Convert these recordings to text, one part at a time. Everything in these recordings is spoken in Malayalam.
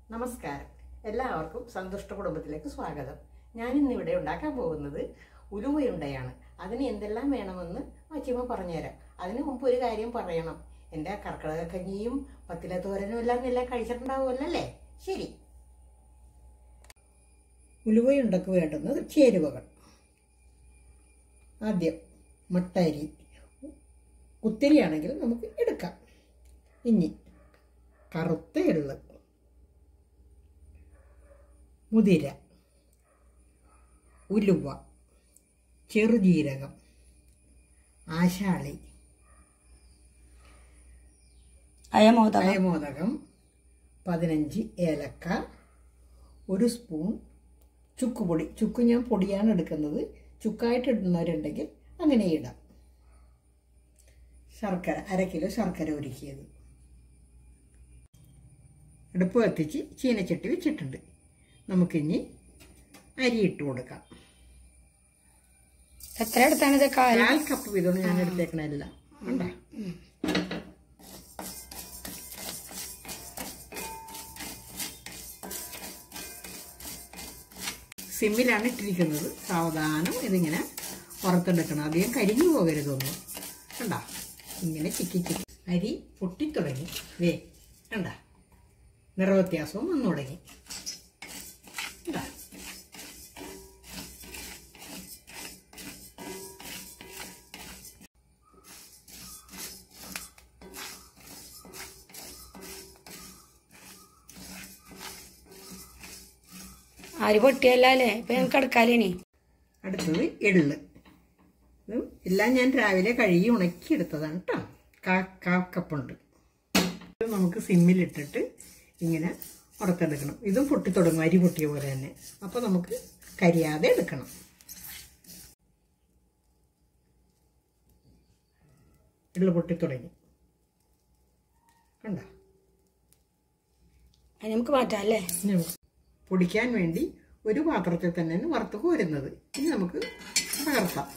നമസ്കാരം എല്ലാവർക്കും സന്തുഷ്ട കുടുംബത്തിലേക്ക് സ്വാഗതം ഞാൻ ഇന്നിവിടെ ഉണ്ടാക്കാൻ പോകുന്നത് ഉലുവയുണ്ടയാണ് അതിന് എന്തെല്ലാം വേണമെന്ന് മച്ചിമ്മ പറഞ്ഞുതരാം അതിന് മുമ്പ് ഒരു കാര്യം പറയണം എൻ്റെ കർക്കിടക കഞ്ഞിയും പത്തില തോരനും എല്ലാം എല്ലാം കഴിച്ചിട്ടുണ്ടാവുമല്ലോ അല്ലേ ശരി ഉലുവയുണ്ടക്ക് വേണ്ടുന്നത് ചേരുവകൾ ആദ്യം മട്ടരി കുത്തിരിയാണെങ്കിൽ നമുക്ക് എടുക്കാം ഇനി കറുത്ത എള്ള് മുതിര ഉലുവ ചെറുജീരകം ആശാളി അയമോദകം അയമോദകം പതിനഞ്ച് ഏലക്ക ഒരു സ്പൂൺ ചുക്കുപൊടി ചുക്ക് ഞാൻ പൊടിയാണ് എടുക്കുന്നത് ചുക്കായിട്ട് ഇടുന്നവരുണ്ടെങ്കിൽ അങ്ങനെ ഇടാം ശർക്കര അര കിലോ ശർക്കര ഒരുക്കിയത് അടുപ്പ് കത്തിച്ച് ചീനച്ചട്ടി വെച്ചിട്ടുണ്ട് നമുക്കിനി അരി ഇട്ട് കൊടുക്കാം എത്ര എടുത്താണ് ഇത് കാല് കാൽ കപ്പ് വീതമാണ് ഞാൻ എടുത്തേക്കണല്ല ഉണ്ടോ സിമ്മിലാണ് ഇട്ടിരിക്കുന്നത് സാവധാനം ഇതിങ്ങനെ പുറത്തെടുക്കണം അധികം കരിഞ്ഞു പോകരുതൊന്നും കണ്ട ഇങ്ങനെ ചിക്കി ചിക്കി അരി പൊട്ടിത്തുടങ്ങി വേ കണ്ട നിറവ്യത്യാസവും വന്നു തുടങ്ങി കണ്ടാ ആര് പൊട്ടിയല്ല അല്ലേ ഇപ്പൊ ഞങ്ങൾക്ക് എടുക്കാലേനി അടുത്തത് എള്ള് ഇതും എല്ലാം ഞാൻ രാവിലെ കഴുകി ഉണക്കി എടുത്തതാണ് കേട്ടോ കാ കാ കപ്പുണ്ട് ഇത് നമുക്ക് സിമ്മിലിട്ടിട്ട് ഇങ്ങനെ വറുത്തെടുക്കണം ഇതും പൊട്ടിത്തുടങ്ങും അരി പൊട്ടിയ പോലെ തന്നെ അപ്പോൾ നമുക്ക് കരിയാതെ എടുക്കണം എള്ള് പൊട്ടിത്തുടങ്ങി കണ്ട അത് നമുക്ക് മാറ്റാം അല്ലേ ഇനി നമുക്ക് പൊടിക്കാൻ വേണ്ടി ഒരു പാത്രത്തിൽ തന്നെയാണ് വറുത്ത് കോരുന്നത് ഇനി നമുക്ക് പകർത്താം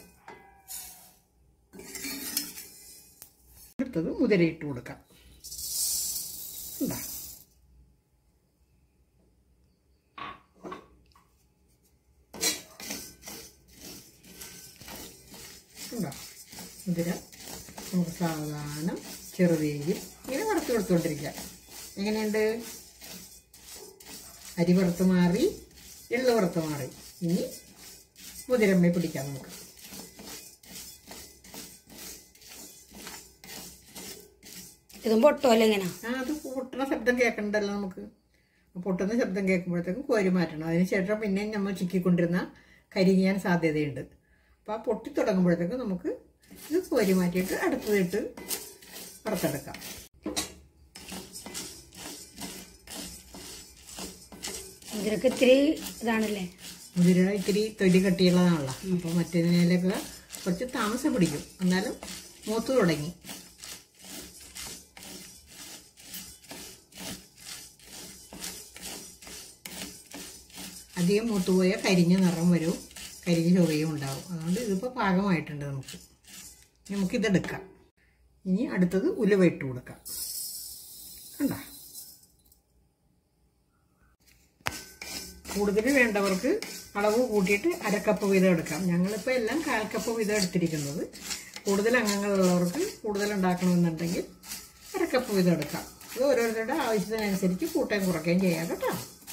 അടുത്തത് മുതിരയിട്ട് കൊടുക്കാം ഉണ്ടാ ഉണ്ടോ മുതിര നമുക്ക് സാവധാനം ചെറുതേയിൽ ഇങ്ങനെ വറുത്ത് കൊടുത്തുകൊണ്ടിരിക്കാം എങ്ങനെയുണ്ട് അരി വറുത്ത് മാറി എള്ള് വറുത്ത് മാറി ഇനി മുതിരമ്മയെ പിടിക്കാം നമുക്ക് ഇതും പൊട്ടുമല്ലോ ഇങ്ങനെ ആ അത് പൊട്ടുന്ന ശബ്ദം കേൾക്കണ്ടല്ലോ നമുക്ക് പൊട്ടുന്ന ശബ്ദം കേൾക്കുമ്പോഴത്തേക്കും കോരി മാറ്റണം അതിന് ശേഷം പിന്നെ നമ്മൾ ചിക്കിക്കൊണ്ടിരുന്ന കരിയാൻ സാധ്യതയുണ്ട് അപ്പോൾ ആ പൊട്ടി തുടങ്ങുമ്പോഴത്തേക്കും നമുക്ക് ഇത് കോരി മാറ്റിയിട്ട് അടുത്തതിട്ട് വറുത്തെടുക്കാം ഇതിനൊക്കെ ഇത്തിരി ഇതാണല്ലേ മുതിര ഇത്തിരി തൊലി കട്ടിയുള്ളതാണല്ലോ അപ്പോൾ മറ്റേതിനേലൊക്കെ കുറച്ച് താമസം പിടിക്കും എന്നാലും മൂത്ത് തുടങ്ങി അധികം മൂത്തുപോയാൽ കരിഞ്ഞ നിറം വരും കരിഞ്ഞ ചുവയും ഉണ്ടാവും അതുകൊണ്ട് ഇതിപ്പോൾ പാകമായിട്ടുണ്ട് നമുക്ക് ഇനി നമുക്കിതെടുക്കാം ഇനി അടുത്തത് ഉലുവ ഇട്ട് കൊടുക്കാം കണ്ടോ കൂടുതൽ വേണ്ടവർക്ക് അളവ് കൂട്ടിയിട്ട് അരക്കപ്പ് വീതം എടുക്കാം ഞങ്ങളിപ്പോൾ എല്ലാം കാൽ കപ്പ് വീതം എടുത്തിരിക്കുന്നത് കൂടുതൽ അംഗങ്ങളുള്ളവർക്ക് കൂടുതൽ ഉണ്ടാക്കണമെന്നുണ്ടെങ്കിൽ അരക്കപ്പ് വീതം എടുക്കാം ഇത് ഓരോരുത്തരുടെ ആവശ്യത്തിനനുസരിച്ച് കൂട്ടുകയും കുറയ്ക്കുകയും ചെയ്യാം കേട്ടോ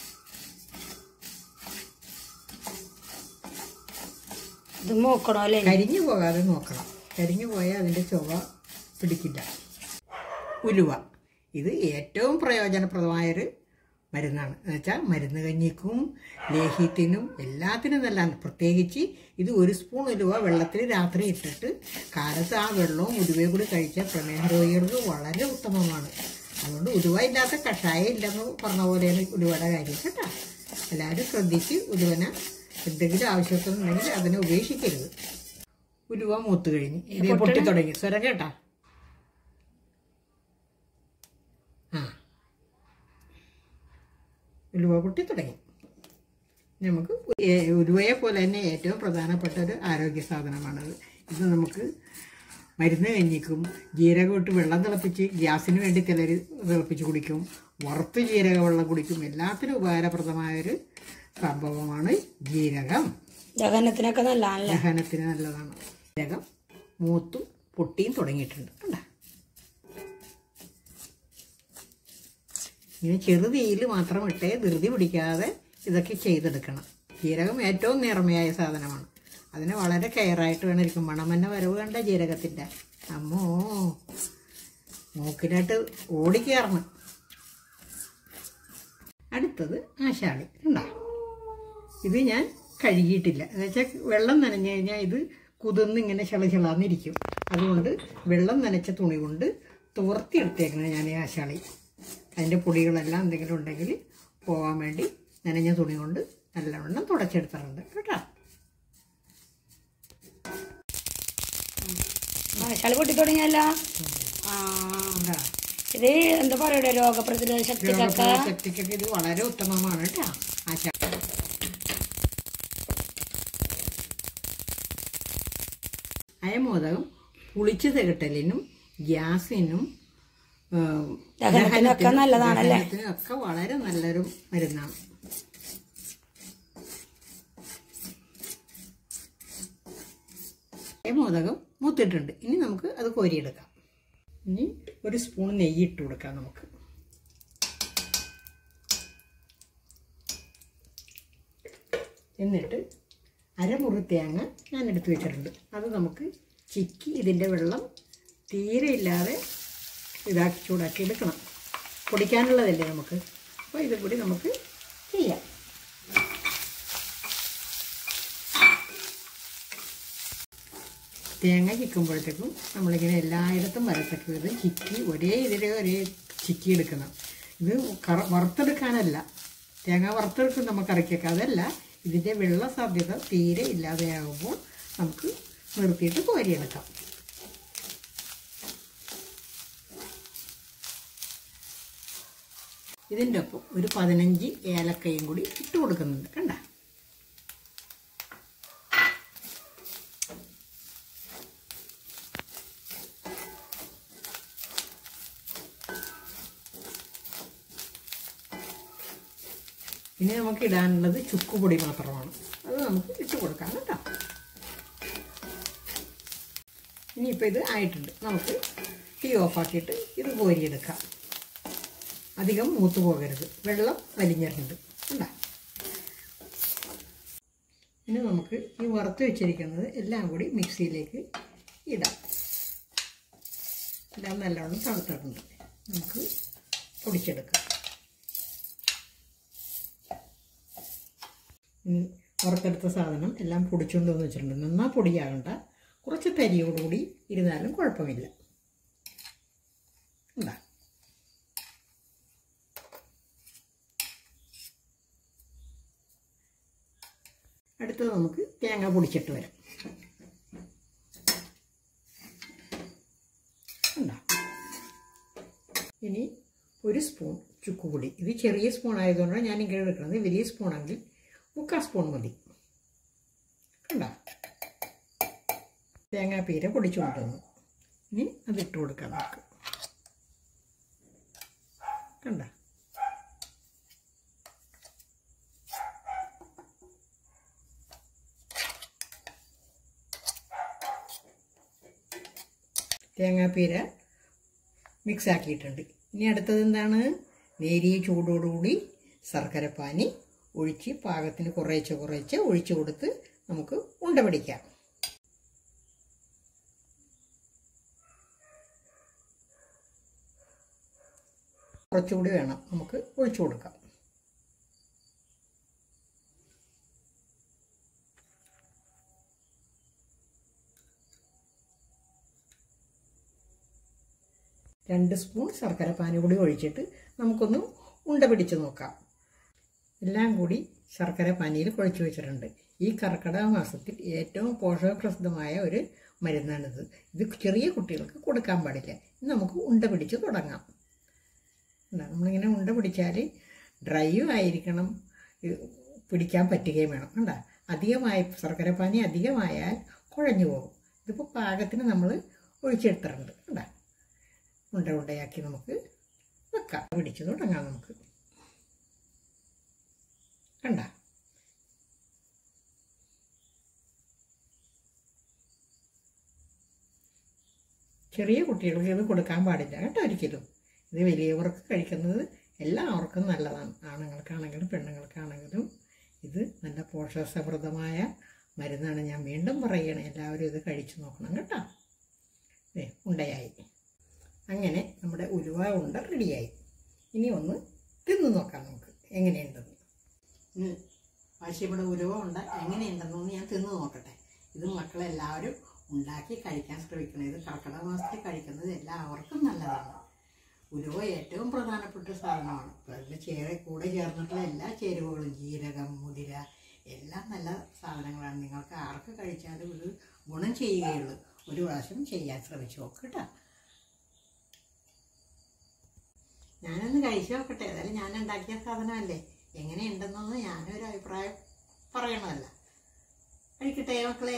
ഇത് മൂക്കണോ അല്ലേ കരിഞ്ഞു പോകാതെ നോക്കണം കരിഞ്ഞു പോയാൽ അതിൻ്റെ ചുവ പിടിക്കില്ല ഉലുവ ഇത് ഏറ്റവും പ്രയോജനപ്രദമായൊരു മരുന്നാണ് എന്ന് വെച്ചാൽ മരുന്ന് കഞ്ഞിക്കും ലേഹ്യത്തിനും എല്ലാത്തിനും നല്ലതാണ് പ്രത്യേകിച്ച് ഇത് ഒരു സ്പൂൺ ഉലുവ വെള്ളത്തിൽ രാത്രി ഇട്ടിട്ട് കാലത്ത് ആ വെള്ളവും ഉലുവയും കൂടി കഴിച്ചാൽ പ്രമേഹ രോഗികൾക്ക് വളരെ ഉത്തമമാണ് അതുകൊണ്ട് ഉലുവ ഇല്ലാത്ത കഷായം ഇല്ലെന്ന് പറഞ്ഞ പോലെയാണ് ഉലുവയുടെ കാര്യം കേട്ടോ എല്ലാവരും ശ്രദ്ധിച്ച് ഉലുവന എന്തെങ്കിലും ആവശ്യത്തിനുണ്ടെങ്കിൽ അതിനെ ഉപേക്ഷിക്കരുത് ഉലുവ മൂത്ത് കഴിഞ്ഞ് ഇത് പൊട്ടി തുടങ്ങി സ്വരം കേട്ടാ ആ ഉലുവ പൊട്ടി തുടങ്ങി നമുക്ക് ഏ- ഉലുവയെ പോലെ തന്നെ ഏറ്റവും പ്രധാനപ്പെട്ട ഒരു ആരോഗ്യ സാധനമാണത് ഇത് നമുക്ക് മരുന്ന് കഞ്ഞിക്കും ജീരകം ഇട്ട് വെള്ളം തിളപ്പിച്ച് ഗ്യാസിന് വേണ്ടി ചിലർ തിളപ്പിച്ച് കുടിക്കും വറുത്ത് ജീരക വെള്ളം കുടിക്കും എല്ലാത്തിനും ഉപകാരപ്രദമായൊരു സംഭവമാണ് ജീരകം ദഹനത്തിനൊക്കെ നല്ലതാണല്ലേ ദഹനത്തിന് നല്ലതാണ് ജീരകം മൂത്തും പൊട്ടിയും തുടങ്ങിയിട്ടുണ്ട് കണ്ട ഇങ്ങനെ ചെറുതീയിൽ മാത്രം ഇട്ടേ ധൃതി പിടിക്കാതെ ഇതൊക്കെ ചെയ്തെടുക്കണം ജീരകം ഏറ്റവും നേർമയായ സാധനമാണ് അതിനെ വളരെ കെയറായിട്ട് വേണം ഇരിക്കും മണമെന്നെ വരവ് കണ്ട ജീരകത്തിൻ്റെ അമ്മോ മൂക്കിനായിട്ട് ഓടിക്കയറണം അടുത്തത് ആശാളി ഉണ്ടോ ഇത് ഞാൻ കഴുകിയിട്ടില്ല എന്ന് വെച്ചാൽ വെള്ളം നനഞ്ഞു കഴിഞ്ഞാൽ ഇത് കുതിർന്ന് ഇങ്ങനെ ശളശളാന്നിരിക്കും അതുകൊണ്ട് വെള്ളം നനച്ച തുണി കൊണ്ട് തുവർത്തിയെടുത്തേക്കണം ഞാൻ ഈ ആശാളി അതിൻ്റെ പൊടികളെല്ലാം എന്തെങ്കിലും ഉണ്ടെങ്കിൽ പോകാൻ വേണ്ടി നനഞ്ഞ തുണി കൊണ്ട് നല്ലവണ്ണം തുടച്ചെടുത്തിട്ടുണ്ട് കേട്ടോ ആശാളി പൊട്ടി തുടങ്ങിയല്ല ആ എന്താ ഇത് എന്താ പറയട്ടെ രോഗപ്രതിരോധ ശക്തിക്കൊക്കെ ശക്തിക്കൊക്കെ ഇത് വളരെ ഉത്തമമാണ് കേട്ടോ ആശാ അയമോദകം പുളിച്ചു തികട്ടലിനും ഗ്യാസിനും ഏം, ദഹനത്തിനൊക്കെ ദഹനത്തിനും- നല്ലതാണല്ലേ? ദഹനത്തിനും ഒക്കെ വളരെ നല്ലൊരു മരുന്നാണ് അയമോദകം മൂത്തിട്ടുണ്ട് ഇനി നമുക്ക് അത് കോരിയെടുക്കാം ഇനി ഒരു സ്പൂൺ നെയ്യ് ഇട്ട് കൊടുക്കാം നമുക്ക് എന്നിട്ട് അരമുറി തേങ്ങ ഞാൻ എടുത്തു വെച്ചിട്ടുണ്ട് അത് നമുക്ക് ചിക്കി ഇതിൻ്റെ വെള്ളം തീരെ ഇല്ലാതെ ഇതാക്കി ചൂടാക്കി എടുക്കണം പൊടിക്കാനുള്ളതല്ലേ നമുക്ക് അപ്പോൾ ഇത് കൂടി നമുക്ക് ചെയ്യാം തേങ്ങ ചിക്കുമ്പോഴത്തേക്കും നമ്മളിങ്ങനെ എല്ലായിടത്തും വരത്തക്ക ഇത് ചിക്കി ഒരേ ഇതിൽ ഒരേ ചിക്കി എടുക്കണം ഇത് കറ വറുത്തെടുക്കാനല്ല തേങ്ങ വറുത്തെടുക്കും നമുക്ക് അരയ്ക്കൊക്കെ അതല്ല ഇതിൻ്റെ വെള്ള സാധ്യത തീരെ ഇല്ലാതെയാകുമ്പോൾ നമുക്ക് നിർത്തിയിട്ട് കോരിയെടുക്കാം ഇതിൻ്റെ ഒപ്പം ഒരു പതിനഞ്ച് ഏലക്കയും കൂടി ഇട്ട് കൊടുക്കുന്നുണ്ട് കണ്ട ഇനി നമുക്ക് ഇടാനുള്ളത് ചുക്കുപൊടി മാത്രമാണ് അത് നമുക്ക് ഇട്ട് കൊടുക്കാം കേട്ടോ ഇനിയിപ്പോൾ ഇത് ആയിട്ടുണ്ട് നമുക്ക് തീ ഓഫാക്കിയിട്ട് ഇത് കോരിയെടുക്കാം അധികം മൂത്ത് പോകരുത് വെള്ളം വലിഞ്ഞിട്ടുണ്ട് കണ്ടാ ഇനി നമുക്ക് ഈ വറുത്ത് വെച്ചിരിക്കുന്നത് എല്ലാം കൂടി മിക്സിയിലേക്ക് ഇടാം എല്ലാം നല്ലോണം തണുത്തിട്ടുണ്ട് നമുക്ക് പൊടിച്ചെടുക്കാം ഇനി വറുത്തെടുത്ത സാധനം എല്ലാം പൊടിച്ചുകൊണ്ട് വന്ന് വെച്ചിട്ടുണ്ട് നന്നാ പൊടിയാകണ്ട കുറച്ച് തരിയോടുകൂടി ഇരുന്നാലും കുഴപ്പമില്ല ഉണ്ടാ അടുത്തത് നമുക്ക് തേങ്ങ പൊടിച്ചിട്ട് വരാം ഉണ്ടാ ഇനി ഒരു സ്പൂൺ ചുക്കുപൊടി ഇത് ചെറിയ സ്പൂൺ ആയതുകൊണ്ടാണ് ഞാൻ ഇങ്ങനെ എടുക്കുന്നത് വലിയ സ്പൂണാണെങ്കിൽ മുക്കാൽ സ്പൂൺ മതി കണ്ട തേങ്ങാപ്പീര പൊടിച്ചു കൊണ്ടുവന്നു ഇനി അതിട്ട് കൊടുക്കാം നമുക്ക് കണ്ട തേങ്ങാപ്പീര മിക്സ് ആക്കിയിട്ടുണ്ട് ഇനി അടുത്തത് എന്താണ് നേരിയ ചൂടോടുകൂടി ശർക്കരപ്പാനി ഒഴിച്ച് പാകത്തിന് കുറേശ്ശെ കുറേശ്ശെ ഒഴിച്ചു കൊടുത്ത് നമുക്ക് ഉണ്ട പിടിക്കാം കുറച്ചുകൂടി വേണം നമുക്ക് ഒഴിച്ചു കൊടുക്കാം രണ്ട് സ്പൂൺ ശർക്കര പാനി കൂടി ഒഴിച്ചിട്ട് നമുക്കൊന്ന് ഉണ്ട പിടിച്ച് നോക്കാം എല്ലാം കൂടി ശർക്കര പാനിയിൽ കുഴച്ച് വെച്ചിട്ടുണ്ട് ഈ കർക്കിടക മാസത്തിൽ ഏറ്റവും പോഷകപ്രസിദ്ധമായ ഒരു മരുന്നാണിത് ഇത് ചെറിയ കുട്ടികൾക്ക് കൊടുക്കാൻ പാടില്ല ഇനി നമുക്ക് ഉണ്ട പിടിച്ച് തുടങ്ങാം എന്താ നമ്മളിങ്ങനെ ഉണ്ട പിടിച്ചാൽ ഡ്രൈയും ആയിരിക്കണം ഇത് പിടിക്കാൻ പറ്റുകയും വേണം കണ്ട അധികമായി ശർക്കര പാനി അധികമായാൽ കുഴഞ്ഞു പോകും ഇതിപ്പോൾ പാകത്തിന് നമ്മൾ ഒഴിച്ചെടുത്തിട്ടുണ്ട് കണ്ട ഉണ്ട ഉണ്ടയാക്കി നമുക്ക് വെക്കാം പിടിച്ചു തുടങ്ങാം നമുക്ക് കണ്ട ചെറിയ കുട്ടികൾക്ക് ഇത് കൊടുക്കാൻ പാടില്ല കേട്ടോ ഒരിക്കലും ഇത് വലിയവർക്ക് കഴിക്കുന്നത് എല്ലാവർക്കും നല്ലതാണ് ആണുങ്ങൾക്കാണെങ്കിലും പെണ്ണുങ്ങൾക്കാണെങ്കിലും ഇത് നല്ല പോഷകസമൃദ്ധമായ മരുന്നാണ് ഞാൻ വീണ്ടും പറയണേ എല്ലാവരും ഇത് കഴിച്ചു നോക്കണം കേട്ടോ ദേ ഉണ്ടയായി അങ്ങനെ നമ്മുടെ ഉലുവ ഉണ്ട റെഡിയായി ഇനി ഒന്ന് തിന്നു നോക്കാം നമുക്ക് എങ്ങനെയുണ്ടെന്ന് ഇന്ന് വാശിയുടെ ഉലുവ ഉണ്ട എങ്ങനെയുണ്ടെന്നൊന്ന് ഞാൻ തിന്നു നോക്കട്ടെ ഇത് മക്കളെല്ലാവരും ഉണ്ടാക്കി കഴിക്കാൻ ശ്രമിക്കണം ഇത് കർക്കിടക മാസത്തിൽ കഴിക്കുന്നത് എല്ലാവർക്കും നല്ലതാണ് ഉലുവ ഏറ്റവും പ്രധാനപ്പെട്ട സാധനമാണ് അപ്പോൾ അതിൽ ചേരെ കൂടെ ചേർന്നിട്ടുള്ള എല്ലാ ചേരുവകളും ജീരകം മുതിര എല്ലാം നല്ല സാധനങ്ങളാണ് നിങ്ങൾക്ക് ആർക്ക് കഴിച്ചാലും ഇത് ഗുണം ചെയ്യുകയുള്ളൂ ഒരു പ്രാവശ്യം ചെയ്യാൻ ശ്രമിച്ചു നോക്ക് കേട്ടോ ഞാനൊന്ന് കഴിച്ചു നോക്കട്ടെ ഏതായാലും ഞാൻ ഉണ്ടാക്കിയ സാധനമല്ലേ എങ്ങനെയുണ്ടെന്നൊന്ന് ഞാനൊരു അഭിപ്രായം പറയണമല്ല കഴിക്കട്ടെ മക്കളെ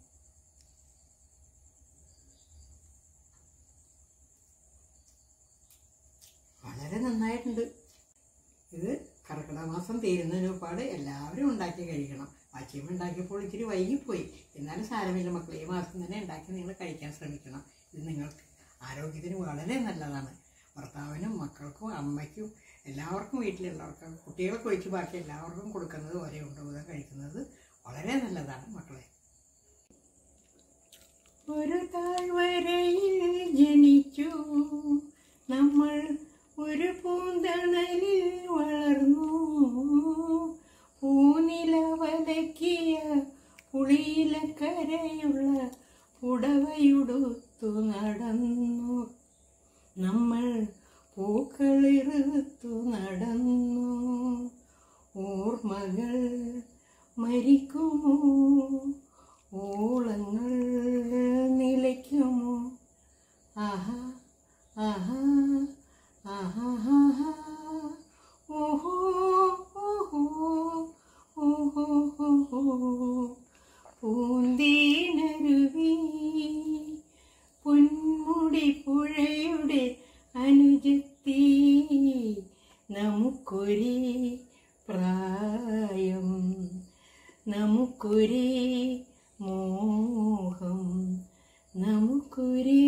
വളരെ നന്നായിട്ടുണ്ട് ഇത് കർക്കിടക മാസം തീരുന്നതിന് ഒരുപാട് എല്ലാവരും ഉണ്ടാക്കി കഴിക്കണം വാച്ചിയമ്മ ഉണ്ടാക്കിയപ്പോൾ ഇച്ചിരി വൈകിപ്പോയി എന്നാലും സാരമില്ല മക്കളെ ഈ മാസം തന്നെ ഉണ്ടാക്കി നിങ്ങൾ കഴിക്കാൻ ശ്രമിക്കണം ഇത് നിങ്ങൾക്ക് ആരോഗ്യത്തിന് വളരെ നല്ലതാണ് ഭർത്താവിനും മക്കൾക്കും അമ്മയ്ക്കും എല്ലാവർക്കും വീട്ടിലുള്ളവർക്കും കുട്ടികൾക്ക് ഒഴിച്ച് ബാക്കി എല്ലാവർക്കും കൊടുക്കുന്നത് ഒരേ ഉണ്ടവിധം കഴിക്കുന്നത് വളരെ നല്ലതാണ് മക്കളെ ഒരു താഴ്വരയിൽ ജനിച്ചു നമ്മൾ ഒരു പൂന്തണലിൽ വളർന്നു പൂനില വലക്കിയ പുളിയിലക്കരയുള്ള പുടവയുടുത്തു നടന്നു നമ്മൾ പൂക്കളിറുത്തു നടന്നു ഓർമ്മകൾ മരിക്കുമോ ഓളങ്ങൾ നിലയ്ക്കുമോ ആഹാ ആഹാ ആഹാ ആഹാ ഓഹോ ഓഹോ ഓഹോ ഓഹോ പൂന്തീനരുവി പൊന്മുടി പുഴയുടെ അനുജത്തി നമുക്കൊരേ പ്രായം നമുക്കൊരേ മോഹം നമുക്കൊരേ